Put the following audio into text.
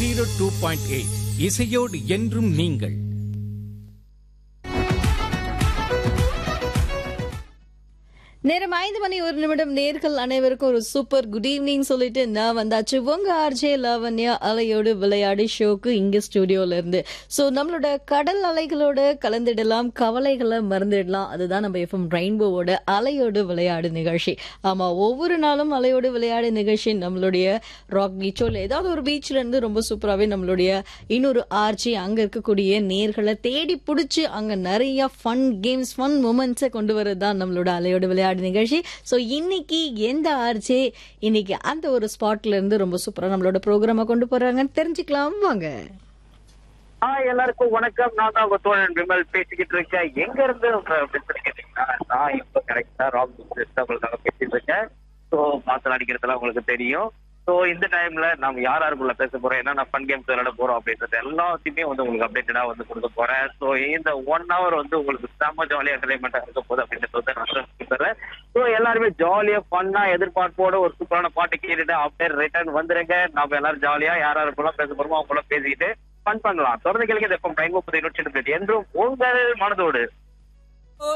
zero two point eight இசையோடு என்றும் நீங்கள் நேரம் ஐந்து மணி ஒரு நிமிடம் நேர்கள் அனைவருக்கும் ஒரு சூப்பர் குட் ஈவினிங் சொல்லிட்டு நான் வந்தாச்சு உங்க ஆர்ஜே லாவண்யா அலையோடு விளையாடி ஷோக்கு இங்க ஸ்டுடியோல இருந்து ஸோ நம்மளோட கடல் அலைகளோட கலந்துடலாம் கவலைகளை மறந்துடலாம் அதுதான் நம்ம எஃப்எம் ரெயின்போவோட அலையோடு விளையாடு நிகழ்ச்சி ஆமா ஒவ்வொரு நாளும் அலையோடு விளையாடு நிகழ்ச்சி நம்மளுடைய ராக் பீச்சோ இல்லை ஏதாவது ஒரு பீச்ல இருந்து ரொம்ப சூப்பராகவே நம்மளுடைய இன்னொரு ஆர்ஜி அங்க இருக்கக்கூடிய நேர்களை தேடி பிடிச்சி அங்க நிறைய ஃபன் கேம்ஸ் ஃபன் மூமெண்ட்ஸை கொண்டு வரது தான் நம்மளோட அலையோடு விளையாடு நிகழ்ச்சி ஸோ இன்னைக்கு எந்த ஆர்ஜே இன்னைக்கு அந்த ஒரு ஸ்பாட்ல இருந்து ரொம்ப சூப்பரா நம்மளோட ப்ரோக்ராமை கொண்டு போறாங்கன்னு தெரிஞ்சுக்கலாம் வாங்க ஹாய் எல்லாருக்கும் வணக்கம் நான் தான் உங்க தோழன் விமல் பேசிக்கிட்டு இருக்கேன் எங்க இருந்து உங்க பேசுறீங்க கேட்டீங்கன்னா நான் இப்ப கரெக்டா ராக் உங்களுக்காக பேசிட்டு இருக்கேன் ஸோ மாசம் அடிக்கிறதுலாம் உங்களுக்கு தெரியும் ஸோ இந்த டைம்ல நம்ம யார் யாருக்குள்ள பேச போறோம் என்னென்ன ஃபன் கேம்ஸ் விளையாட போறோம் அப்படின்றது எல்லாத்தையுமே வந்து உங்களுக்கு அப்டேட்டடா வந்து கொடுக்க போறேன் ஸோ இந்த ஒன் ஹவர் வந்து உங்களுக்கு செம்ம ஜாலியா என்டர்டைன்மெண்டா இருக்க போகுது அப்படின்றது வந்து நான் சொல்லித்தரேன் ஸோ எல்லாருமே ஜாலியா ஃபன்னா எதிர்பார்ப்போட ஒரு சூப்பரான பாட்டு கேட்டுட்டு அப்படியே ரிட்டர்ன் வந்துருங்க நம்ம எல்லாரும் ஜாலியா யார் யாருக்குள்ள பேச போறோமோ அவங்க கூட பேசிக்கிட்டு ஃபன் பண்ணலாம் தொடர்ந்து கேளுங்க இந்த டைம் முப்பது இருபத்தி என்றும் உங்கள் மனதோடு